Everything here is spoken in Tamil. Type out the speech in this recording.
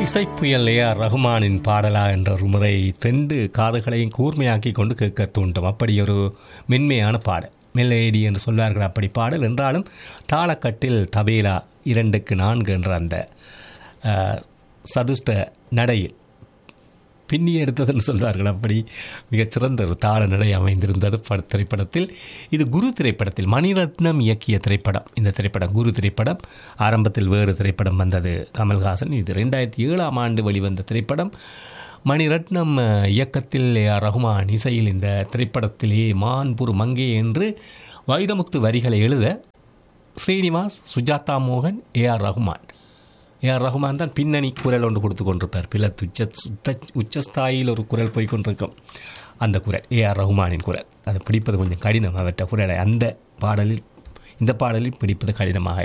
இசைப்புயல் ஏஆர் ரஹ்மானின் பாடலா என்ற ஒரு முறை ரெண்டு காதுகளையும் கூர்மையாக்கி கொண்டு கேட்க தூண்டும் அப்படி ஒரு மென்மையான பாடல் மெல்லேடி என்று சொல்வார்கள் அப்படி பாடல் என்றாலும் தாளக்கட்டில் தபேலா இரண்டுக்கு நான்கு என்ற அந்த அஹ், சதுஷ்ட நடையில் பின்னி எடுத்ததுன்னு சொல்வார்கள் அப்படி மிகச்சிறந்த ஒரு தாள நடை அமைந்திருந்தது பட திரைப்படத்தில் இது குரு திரைப்படத்தில் மணிரத்னம் இயக்கிய திரைப்படம் இந்த திரைப்படம் குரு திரைப்படம் ஆரம்பத்தில் வேறு திரைப்படம் வந்தது கமல்ஹாசன் இது ரெண்டாயிரத்தி ஏழாம் ஆண்டு வெளிவந்த திரைப்படம் மணிரத்னம் அஹ், இயக்கத்தில் ஏ ஆர் ரஹ்மான் இசையில் இந்த திரைப்படத்திலேயே மான்புர் மங்கே என்று வைரமுத்து வரிகளை எழுத ஸ்ரீனிவாஸ் சுஜாதா மோகன் A R Rahman AR Rahman தான் பின்னணி குரல் ஒன்று கொடுத்து கொண்டிருப்பார் பில உச்ச சுத்த உச்சஸ்தாயில் ஒரு குரல் போய் கொண்டிருக்கும் அந்த குரல் ஏஆர் ரஹ்மானின் குரல் அதை பிடிப்பது கொஞ்சம் கடினம் அவற்ற குரலை அந்த பாடலில் இந்த பாடலில் பிடிப்பது கடினமாக